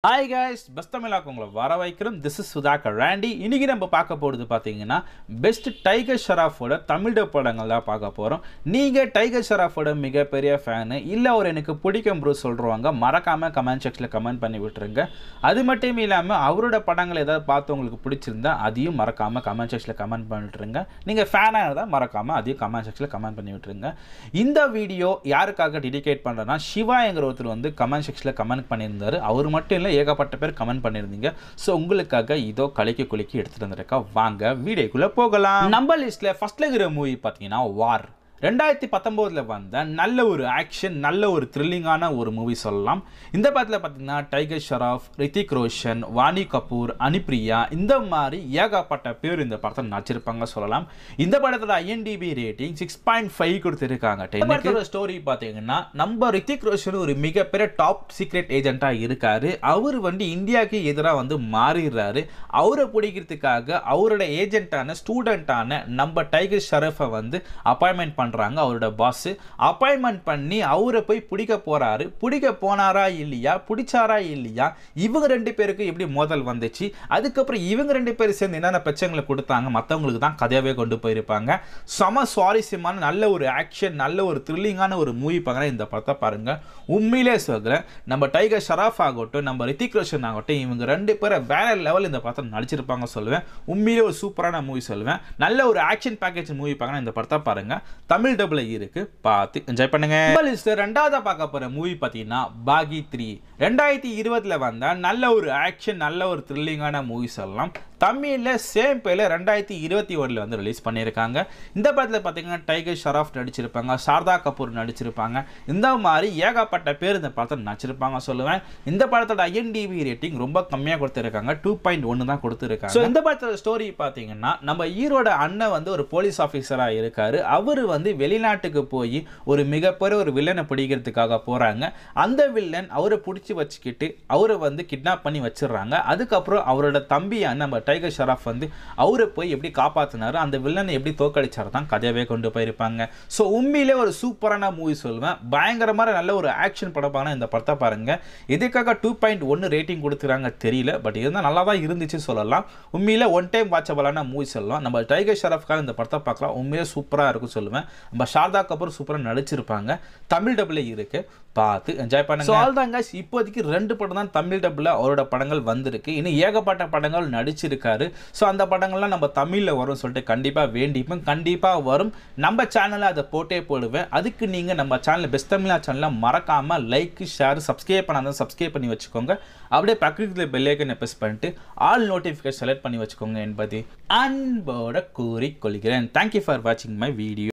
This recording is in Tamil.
ஹாய் guys பெஸ்ட் தமிழாக்கு உங்களை வர வைக்கிறோம் திஸ் இஸ் சுதாகர் ராண்டி இன்னைக்கு நம்ம பார்க்க போகிறது பார்த்தீங்கன்னா பெஸ்ட் டைகர் ஷராஃபோட தமிழ் dub படங்கள் தான் பார்க்க போகிறோம் நீங்கள் டைகர் ஷராஃபோட மிகப்பெரிய ஃபேனு இல்லை அவர் எனக்கு பிடிக்கும் ப்ரூ சொல்கிறவங்க மறக்காமல் கமெண்ட் செக்ஷனில் கமெண்ட் பண்ணி விட்டுருங்க அது மட்டும் இல்லாமல் அவரோட படங்கள் ஏதாவது பார்த்து உங்களுக்கு பிடிச்சிருந்தா அதையும் மறக்காமல் கமெண்ட் செக்ஷனில் கமெண்ட் பண்ணி விட்டுருங்க நீங்கள் ஃபேனாக இருந்தால் மறக்காமல் அதையும் கமெண்ட் செக்ஷனில் கமெண்ட் பண்ணி விட்டுருங்க இந்த வீடியோ யாருக்காக டெடிகேட் பண்ணுறேன்னா சிவா என்கிற ஒருத்தர் வந்து கமெண்ட் செக்ஷனில் கமெண்ட் பண்ணியிருந்தாரு அவர் மட்டும் இல்லை ஏகப்பட்ட பேர் கமெண்ட் பண்ணியிருந்தீங்க ஸோ உங்களுக்காக இதோ கலைக்கு குலுக்கி எடுத்துகிட்டு வந்திருக்கா வாங்க வீடியோக்குள்ளே போகலாம் நம்ம லிஸ்ட்டில் ஃபஸ்ட்டில் இருக்கிற மூவி பார்த்தீங்கன்னா வார் ரெண்டாயிரத்தி பத்தொம்போதில் வந்த நல்ல ஒரு ஆக்ஷன் நல்ல ஒரு த்ரில்லிங்கான ஒரு மூவி சொல்லலாம் இந்த படத்தில் பார்த்தீங்கன்னா டைகர் ஷராஃப் ரித்திக் ரோஷன் வாணி கபூர் அனிப்ரியா இந்த மாதிரி ஏகப்பட்ட பேர் இந்த படத்தை நடிச்சிருப்பாங்க சொல்லலாம் இந்த படத்தோட IMDb rating six point five கொடுத்துருக்காங்க படத்தோட ஸ்டோரி பார்த்தீங்கன்னா நம்ம ரித்திக் ரோஷன் ஒரு மிகப்பெரிய டாப் சீக்ரெட் ஏஜென்ட்டாக இருக்காரு அவர் வந்து இந்தியாவுக்கு எதிராக வந்து மாறிடுறாரு அவரை பிடிக்கிறதுக்காக அவரோட ஏஜென்ட்டான ஸ்டூடெண்ட்டான நம்ம டைகர் ஷரஃபை வந்து அப்பாயின்மெண்ட் பண்ணுறாங்க அவரோட பாஸ் அப்பாயின்மெண்ட் பண்ணி அவரை போய் பிடிக்க போகிறாரு பிடிக்க போனாரா இல்லையா பிடிச்சாரா இல்லையா இவங்க ரெண்டு பேருக்கு எப்படி மோதல் வந்துச்சு அதுக்கப்புறம் இவங்க ரெண்டு பேரும் சேர்ந்து என்னென்ன பிரச்சனைகளை கொடுத்தாங்க மற்றவங்களுக்கு தான் கதையாகவே கொண்டு போயிருப்பாங்க செம சுவாரஸ்யமான நல்ல ஒரு ஆக்ஷன் நல்ல ஒரு த்ரில்லிங்கான ஒரு மூவி பார்க்குறேன் இந்த படத்தை பாருங்க உண்மையிலே சொல்கிறேன் நம்ம டைகர் ஷராஃப் ஆகட்டும் நம்ம ரித்திக் ரோஷன் ஆகட்டும் இவங்க ரெண்டு பேரும் வேற லெவல் இந்த படத்தை நடிச்சிருப்பாங்க சொல்லுவேன் உண்மையிலே ஒரு சூப்பரான மூவி சொல்லுவேன் நல்ல ஒரு ஆக்ஷன் பேக்கேஜ் மூவி பார்க்கணும் இந்த படத்தை பாருங்க தமிழ் டபுள் இருக்கு பார்த்து என்ஜாய் பண்ணுங்க லிஸ்ட் ரெண்டாவதா பார்க்க போற மூவி பார்த்தீங்கன்னா பாகி த்ரீ ரெண்டாயிரத்தி இருபதுல வந்த நல்ல ஒரு ஆக்ஷன் நல்ல ஒரு த்ரில்லிங்கான மூவி சொல்லலாம் தமிழில் சேம் பேரில் ரெண்டாயிரத்தி இருபத்தி ஒன்றில் வந்து ரிலீஸ் பண்ணியிருக்காங்க இந்த படத்தில் பார்த்தீங்கன்னா டைகர் ஷராஃப் நடிச்சிருப்பாங்க சாரதா கபூர் நடிச்சிருப்பாங்க இந்த மாதிரி ஏகப்பட்ட பேர் இந்த படத்தை நடிச்சிருப்பாங்க சொல்லுவேன் இந்த படத்தோட ஐஎன்டிவி ரேட்டிங் ரொம்ப கம்மியாக கொடுத்துருக்காங்க டூ பாயிண்ட் ஒன்று தான் கொடுத்துருக்காங்க ஸோ இந்த படத்தோட ஸ்டோரி பார்த்தீங்கன்னா நம்ம ஈரோட அண்ணன் வந்து ஒரு போலீஸ் ஆஃபீஸராக இருக்காரு அவர் வந்து வெளிநாட்டுக்கு போய் ஒரு மிகப்பெரிய ஒரு வில்லனை பிடிக்கிறதுக்காக போகிறாங்க அந்த வில்லன் அவரை பிடிச்சி வச்சுக்கிட்டு அவரை வந்து கிட்னாப் பண்ணி வச்சிடுறாங்க அதுக்கப்புறம் அவரோட தம்பியான நம்ம டைகர் ஷராஃப் வந்து அவரை போய் எப்படி காப்பாற்றினாரு அந்த வில்லனை எப்படி தோக்கடிச்சார் தான் கதையாகவே கொண்டு போயிருப்பாங்க ஸோ உண்மையிலே ஒரு சூப்பரான மூவி சொல்லுவேன் பயங்கரமான நல்ல ஒரு ஆக்ஷன் படம் பாருங்க இந்த படத்தை பாருங்க எதுக்காக டூ பாயிண்ட் ஒன்று ரேட்டிங் கொடுத்துறாங்க தெரியல பட் இருந்தால் நல்லா தான் இருந்துச்சு சொல்லலாம் உண்மையில ஒன் டைம் வாட்சபிளான மூவி சொல்லலாம் நம்ம டைகர் ஷராஃப்காக இந்த படத்தை பார்க்கலாம் உண்மையிலே சூப்பராக இருக்கும் சொல்லுவேன் நம்ம சாரதா கபூர் சூப்பராக நடிச்சிருப்பாங்க தமிழ் டபுள் இருக்கு பார்த்து என்ஜாய் பண்ணுங்க ஸோ ஆல் தாங்க இப்போதைக்கு ரெண்டு படம் தான் தமிழ் டப்பில் அவரோட படங்கள் வந்திருக்கு இன்னும் ஏகப்பட்ட படங்கள் நடிச்சிருக்காரு ஸோ அந்த படங்கள்லாம் நம்ம தமிழில் வரும் சொல்லிட்டு கண்டிப்பாக வேண்டிப்பேன் கண்டிப்பாக வரும் நம்ம சேனலில் அதை போட்டே போடுவேன் அதுக்கு நீங்கள் நம்ம சேனல் பெஸ்ட் தமிழா சேனலை மறக்காமல் லைக் ஷேர் சப்ஸ்கிரைப் பண்ணாதான் சப்ஸ்கிரைப் பண்ணி வச்சுக்கோங்க அப்படியே பக்கத்தில் பெல்லைக்கனை ப்ரெஸ் பண்ணிட்டு ஆல் நோட்டிஃபிகேஷன் செலக்ட் பண்ணி வச்சுக்கோங்க என்பது அன்போட கூறிக்கொள்கிறேன் தேங்க்யூ ஃபார் வாட்சிங் மை வீடியோ